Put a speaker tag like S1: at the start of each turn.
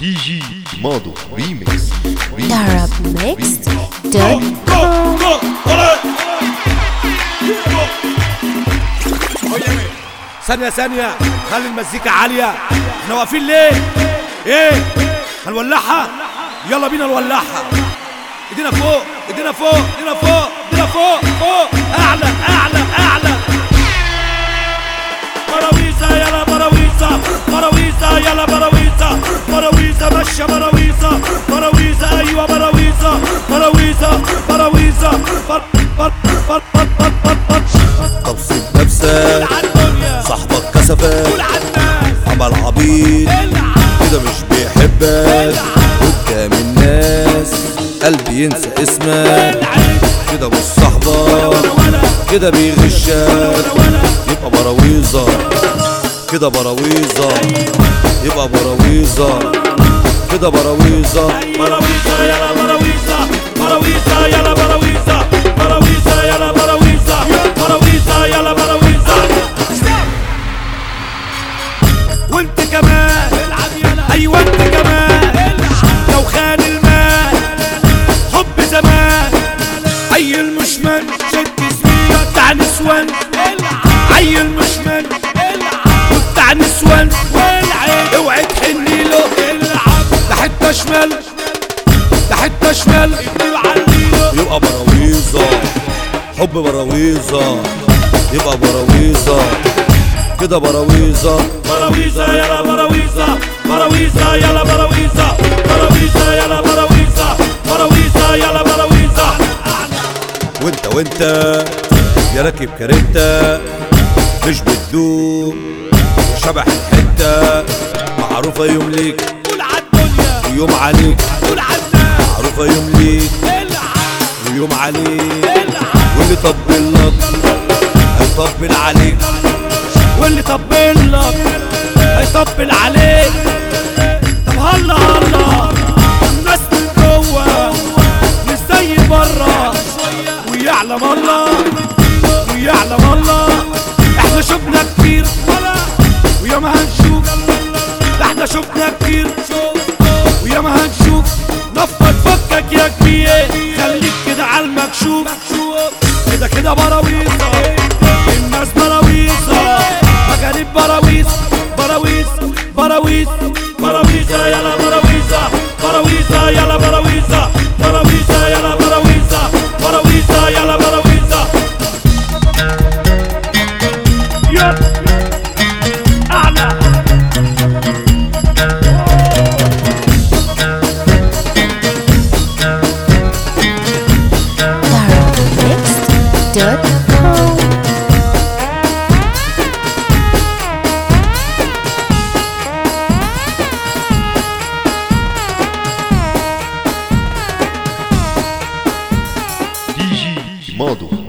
S1: دي جي ماضو ريميكس
S2: arabmixed.com
S3: ثانية ثانية خلي المزيكا عالية احنا واقفين ليه؟ ايه؟ هنولعها؟ يلا بينا نولعها ايدينا فوق ايدينا فوق ايدينا فوق ايدينا فوق فوق اعلى اعلى اعلى براويزة يلا براويزة براويزة يلا براويزة براويزة ماشية براويزة براويزة ايوه براويزة براويزة براويزة بر بر بر بر بر بر بر
S4: طب سيب نفسك
S3: عالدنيا
S4: صاحبك كسفك
S3: قول عالناس
S4: عمل عبيط
S3: العب
S4: كده مش بيحبك قدام الناس قلبي ينسى اسمك كده مش صاحبك كده بيغشك يبقى براويزة كده براويزة يبقى براويزة كده براويزة
S3: براويزة يلا براويزة براويزة يلا براويزة براويزة يلا براويزة براويزة يلا براويزة وانت كمان العب يلا ايوه انت كمان لو خان المال حب زمان عيل مشمن شد سنين بتاع نسوان عيل مشمن وبتاع نسوان اوعي تحني له العب ده حته شمال ده حته شمال
S4: يبقى براويزة حب براويزة يبقى براويزة كده براويزة
S3: براويزة يلا براويزة براويزة يلا براويزة براويزة يلا براويزة براويزة يلا براويزة
S4: وانت وانت يا راكب كاريتا مش بتدوق شبح الحتة معروفة يوم ليك
S3: قول عالدنيا
S4: ويوم عليك
S3: قول عالناس
S4: معروفة يوم ليك
S3: العب
S4: ويوم عليك
S3: العب
S4: واللي طبل لك هيطبل عليك
S3: واللي طبل لك هيطبل عليك طب هلا هلا الناس من جوه مش زي بره ويعلم الله ويعلم الله احنا شفنا كتير ويا ما هنشوف ده احنا شفنا كتير ويا ما هنشوف نفض فكك يا كبير خليك كده على المكشوف كده كده براويزة الناس براويزة مجانين براويز براويز براويز براويزة يلا براويزة براويزة يلا براويزة براويزة يلا براويزة براويزة يلا براويزة يلا أعلى
S2: arabmixed.com
S1: دي جي ماضو